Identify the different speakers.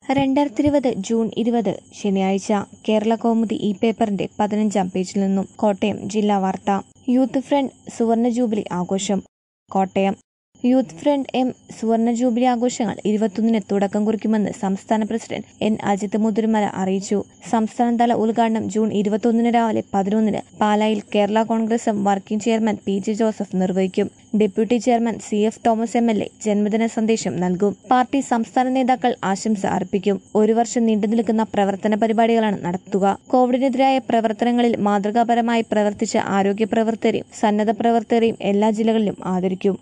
Speaker 1: രണ്ടായിരത്തി ഇരുപത് ജൂൺ ഇരുപത് ശനിയാഴ്ച കേരള കൗമുദി ഈ പേപ്പറിന്റെ പതിനഞ്ചാം പേജിൽ നിന്നും കോട്ടയം ജില്ലാ വാർത്ത യൂത്ത് ഫ്രണ്ട് സുവർണ ജൂബിലി ആഘോഷം കോട്ടയം യൂത്ത് ഫ്രണ്ട് എം സുവർണ ജൂബിലി ആഘോഷങ്ങൾ ഇരുപത്തൊന്നിന് തുടക്കം കുറിക്കുമെന്ന് സംസ്ഥാന പ്രസിഡന്റ് എൻ അജിത് മുതുരുമല അറിയിച്ചു സംസ്ഥാനതല ഉദ്ഘാടനം ജൂൺ ഇരുപത്തൊന്നിന് രാവിലെ പതിനൊന്നിന് പാലായിൽ Kerala Congress M working chairman P J Joseph നിർവഹിക്കും deputy chairman C F Thomas M L A ജന്മദിന സന്ദേശം നൽകും പാർട്ടി സംസ്ഥാന നേതാക്കൾ ആശംസ അർപ്പിക്കും ഒരു വർഷം നീണ്ടുനിൽക്കുന്ന പ്രവർത്തന പരിപാടികളാണ് നടത്തുക കോവിഡിനെതിരായ പ്രവർത്തനങ്ങളിൽ മാതൃകാപരമായി പ്രവർത്തിച്ച ആരോഗ്യ പ്രവർത്തകരെയും സന്നദ്ധ പ്രവർത്തകരെയും എല്ലാ ജില്ലകളിലും ആദരിക്കും